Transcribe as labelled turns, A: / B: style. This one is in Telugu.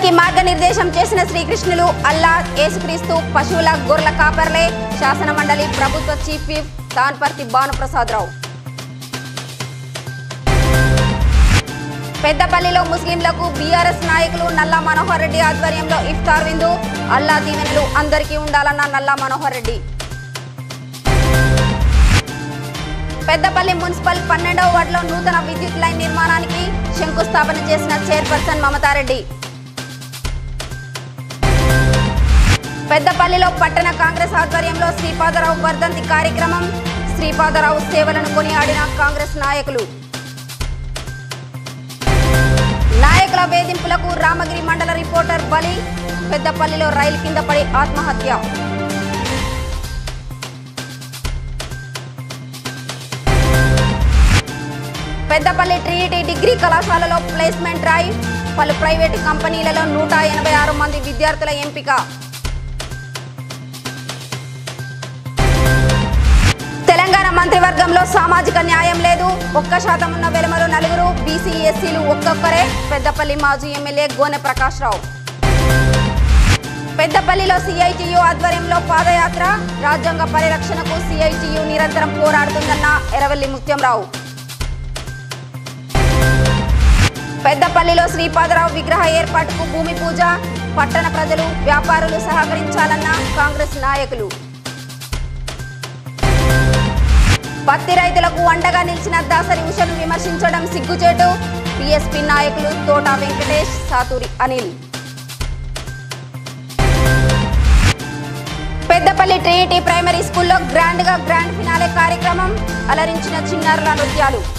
A: లోకానికి మార్గనిర్దేశం చేసిన శ్రీకృష్ణులు అల్లా యేసుక్రీస్తు పశువుల గొర్రెల కాపర్లే శాసన మండలి ప్రభుత్వ చీఫ్ విప్ తాన్పర్తి భానుప్రసాదరావు పెద్దపల్లిలో ముస్లింలకు బీఆర్ఎస్ నాయకులు నల్లా మనోహర్ రెడ్డి ఆధ్వర్యంలో ఇఫ్తార్ విందు అల్లా దీవెనలు అందరికీ ఉండాలన్న నల్లా మనోహర్ రెడ్డి పెద్దపల్లి మున్సిపల్ పన్నెండవ వార్డులో నూతన విద్యుత్ లైన్ నిర్మాణానికి శంకుస్థాపన చేసిన చైర్పర్సన్ మమతారెడ్డి పెద్దపల్లిలో పట్టణ కాంగ్రెస్ ఆధ్వర్యంలో శ్రీపాదరావు వర్ధంతి కార్యక్రమం శ్రీపాదరావు సేవలను కొనియాడిన కాంగ్రెస్ నాయకులు నాయకుల వేధింపులకు రామగిరి మండల రిపోర్టర్ బలి పెద్దపల్లిలో రైలు కింద పడి ఆత్మహత్య పెద్దపల్లి ట్రినిటీ డిగ్రీ కళాశాలలో ప్లేస్మెంట్ డ్రైవ్ పలు ప్రైవేటు కంపెనీలలో నూట ఎనభై ఆరు మంది విద్యార్థుల ఎంపిక తెలంగాణ మంత్రివర్గంలో సామాజిక న్యాయం లేదు ఒక్క శాతం ఉన్న వెలుమలు నలుగురు బీసీ ఎస్సీలు ఒక్కొక్కరే పెద్దపల్లి మాజీ ఎమ్మెల్యే గోనె ప్రకాష్ రావు పెద్దపల్లిలో సిఐటియు ఆధ్వర్యంలో పాదయాత్ర రాజ్యాంగ పరిరక్షణకు సిఐటియు నిరంతరం పోరాడుతుందన్న ఎరవెల్లి ముత్యంరావు పెద్దపల్లిలో శ్రీపాదరావు విగ్రహ ఏర్పాటుకు భూమి పూజ పట్టణ ప్రజలు వ్యాపారులు సహకరించాలన్న కాంగ్రెస్ నాయకులు పత్తి రైతులకు అండగా నిలిచిన దాసరి ఉషను విమర్శించడం సిగ్గుచేటు పిఎస్పి నాయకులు తోట వెంకటేష్ సాతూరి అనిల్ పెద్దపల్లి ట్రినిటీ ప్రైమరీ స్కూల్లో గ్రాండ్ గా గ్రాండ్ ఫినాలే కార్యక్రమం అలరించిన చిన్నారుల నృత్యాలు